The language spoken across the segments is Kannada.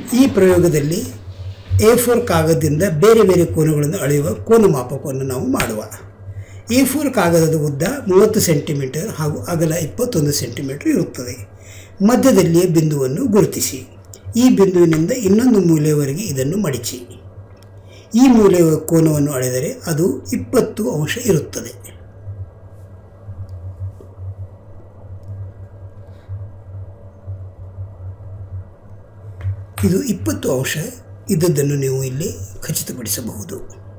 ಈ ಪ್ರಯೋಗದಲ್ಲಿ ಎ ಫೋರ್ ಕಾಗದದಿಂದ ಬೇರೆ ಬೇರೆ ಕೋನಗಳನ್ನು ಅಳೆಯುವ ಕೋನ ಮಾಪಕವನ್ನು ನಾವು ಮಾಡುವ ಎ ಫೋರ್ ಕಾಗದದ ಉದ್ದ ಮೂವತ್ತು ಸೆಂಟಿಮೀಟರ್ ಹಾಗೂ ಅಗಲ ಇಪ್ಪತ್ತೊಂದು ಸೆಂಟಿಮೀಟರ್ ಇರುತ್ತದೆ ಮಧ್ಯದಲ್ಲಿಯೇ ಬಿಂದುವನ್ನು ಗುರುತಿಸಿ ಈ ಬಿಂದುವಿನಿಂದ ಇನ್ನೊಂದು ಮೂಲೆಯವರೆಗೆ ಇದನ್ನು ಮಡಿಚಿ ಈ ಮೂಲೆಯ ಕೋನವನ್ನು ಅಳೆದರೆ ಅದು ಇಪ್ಪತ್ತು ಅಂಶ ಇರುತ್ತದೆ ಇದು ಇಪ್ಪತ್ತು ಅಂಶ ಇದ್ದದ್ದನ್ನು ನೀವು ಇಲ್ಲಿ ಖಚಿತಪಡಿಸಬಹುದು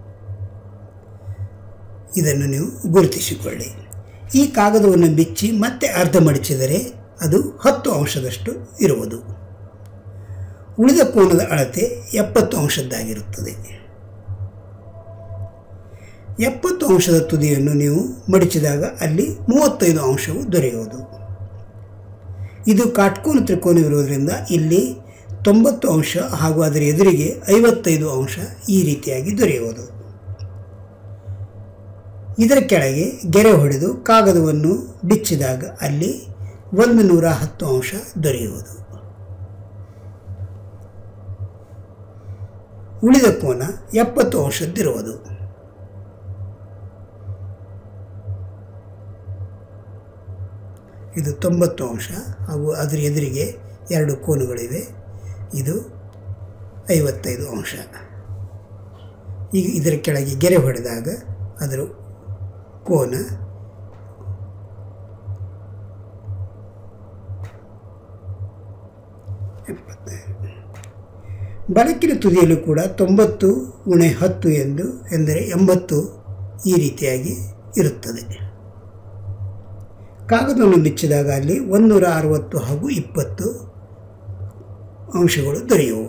ಇದನ್ನು ನೀವು ಗುರುತಿಸಿಕೊಳ್ಳಿ ಈ ಕಾಗದವನ್ನು ಬಿಚ್ಚಿ ಮತ್ತೆ ಅರ್ಧ ಮಡಚಿದರೆ ಅದು ಹತ್ತು ಅಂಶದಷ್ಟು ಇರುವುದು ಉಳಿದ ಕೋನದ ಅಳತೆ ಎಪ್ಪತ್ತು ಅಂಶದ್ದಾಗಿರುತ್ತದೆ ಎಪ್ಪತ್ತು ಅಂಶದ ತುದಿಯನ್ನು ನೀವು ಮಡಿಚಿದಾಗ ಅಲ್ಲಿ ಮೂವತ್ತೈದು ಅಂಶವು ದೊರೆಯುವುದು ಇದು ಕಾಟ್ಕೋನ ತ್ರಿಕೋನವಿರುವುದರಿಂದ ಇಲ್ಲಿ ತೊಂಬತ್ತು ಅಂಶ ಹಾಗೂ ಅದರ ಎದುರಿಗೆ ಐವತ್ತೈದು ಅಂಶ ಈ ರೀತಿಯಾಗಿ ದೊರೆಯುವುದು ಇದರ ಕೆಳಗೆ ಗೆರೆ ಹೊಡೆದು ಕಾಗದವನ್ನು ಬಿಚ್ಚಿದಾಗ ಅಲ್ಲಿ ಒಂದು ನೂರ ಹತ್ತು ಅಂಶ ದೊರೆಯುವುದು ಉಳಿದ ಕೋನ ಎಪ್ಪತ್ತು ಅಂಶದ್ದಿರುವುದು ಇದು ತೊಂಬತ್ತು ಅಂಶ ಹಾಗೂ ಅದರ ಎದುರಿಗೆ ಎರಡು ಕೋನುಗಳಿವೆ ಇದು ಐವತ್ತೈದು ಅಂಶ ಈಗ ಇದರ ಕೆಳಗೆ ಗೆರೆ ಹೊಡೆದಾಗ ಅದರ ಕೋನ ಎಪ್ಪತ್ತೈದು ಬಲಕಿನ ತುದಿಯಲ್ಲೂ ಕೂಡ ತೊಂಬತ್ತು ಉಣೆ ಹತ್ತು ಎಂದು ಎಂದರೆ ಎಂಬತ್ತು ಈ ರೀತಿಯಾಗಿ ಇರುತ್ತದೆ ಕಾಗದವನ್ನು ಬಿಚ್ಚಿದಾಗ ಅಲ್ಲಿ ಒಂದೂರ ಅರವತ್ತು ಹಾಗೂ ಇಪ್ಪತ್ತು ಅಂಶಗಳು ದೊರೆಯುವು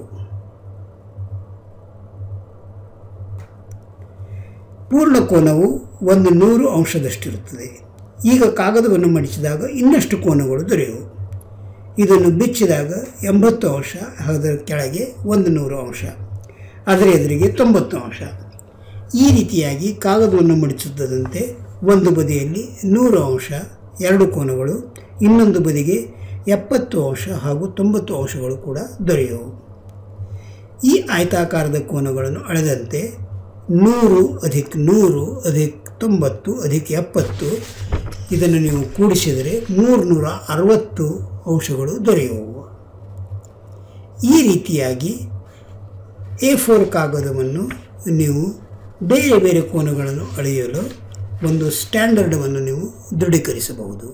ಪೂರ್ಣ ಕೋನವು ಒಂದು ನೂರು ಅಂಶದಷ್ಟಿರುತ್ತದೆ ಈಗ ಕಾಗದವನ್ನು ಮಡಿಸಿದಾಗ ಇನ್ನಷ್ಟು ಕೋನಗಳು ದೊರೆಯುವು ಇದನ್ನು ಬಿಚ್ಚಿದಾಗ ಎಂಬತ್ತು ಅಂಶ ಅದರ ಕೆಳಗೆ ಒಂದು ನೂರು ಅಂಶ ಅದರ ಎದುರಿಗೆ ತೊಂಬತ್ತು ಅಂಶ ಈ ರೀತಿಯಾಗಿ ಕಾಗದವನ್ನು ಮಡಿಸುತ್ತದಂತೆ ಒಂದು ಬದಿಯಲ್ಲಿ ನೂರು ಅಂಶ ಎರಡು ಕೋನಗಳು ಇನ್ನೊಂದು ಬದಿಗೆ ಎಪ್ಪತ್ತು ಅಂಶ ಹಾಗೂ ತೊಂಬತ್ತು ಅಂಶಗಳು ಕೂಡ ದೊರೆಯುವು ಈ ಆಯತಾಕಾರದ ಕೋನಗಳನ್ನು ಅಳೆದಂತೆ ನೂರು ಅಧಿಕ್ ನೂರು ಅಧಿಕ್ ತೊಂಬತ್ತು ಅಧಿಕ್ ಎಪ್ಪತ್ತು ಇದನ್ನು ನೀವು ಕೂಡಿಸಿದರೆ ಮೂರುನೂರ ಅರವತ್ತು ಅಂಶಗಳು ದೊರೆಯುವು ಈ ರೀತಿಯಾಗಿ ಎ ಫೋರ್ ಕಾಗದವನ್ನು ನೀವು ಬೇರೆ ಬೇರೆ ಕೋನಗಳನ್ನು ಅಳೆಯಲು ಒಂದು ಸ್ಟ್ಯಾಂಡರ್ಡವನ್ನು ನೀವು ದೃಢೀಕರಿಸಬಹುದು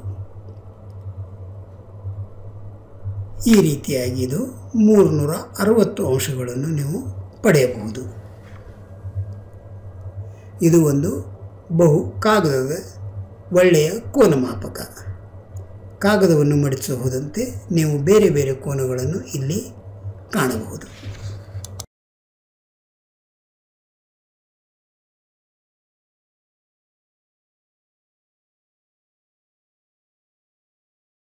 ಈ ರೀತಿಯಾಗಿ ಇದು ಮೂರುನೂರ ಅರವತ್ತು ಅಂಶಗಳನ್ನು ನೀವು ಪಡೆಯಬಹುದು ಇದು ಒಂದು ಬಹು ಕಾಗದದ ಒಳ್ಳೆಯ ಕೋನ ಮಾಪಕ ಕಾಗದವನ್ನು ಮಡಿಸ ಹೋದಂತೆ ನೀವು ಬೇರೆ ಬೇರೆ ಕೋನಗಳನ್ನು ಇಲ್ಲಿ ಕಾಣಬಹುದು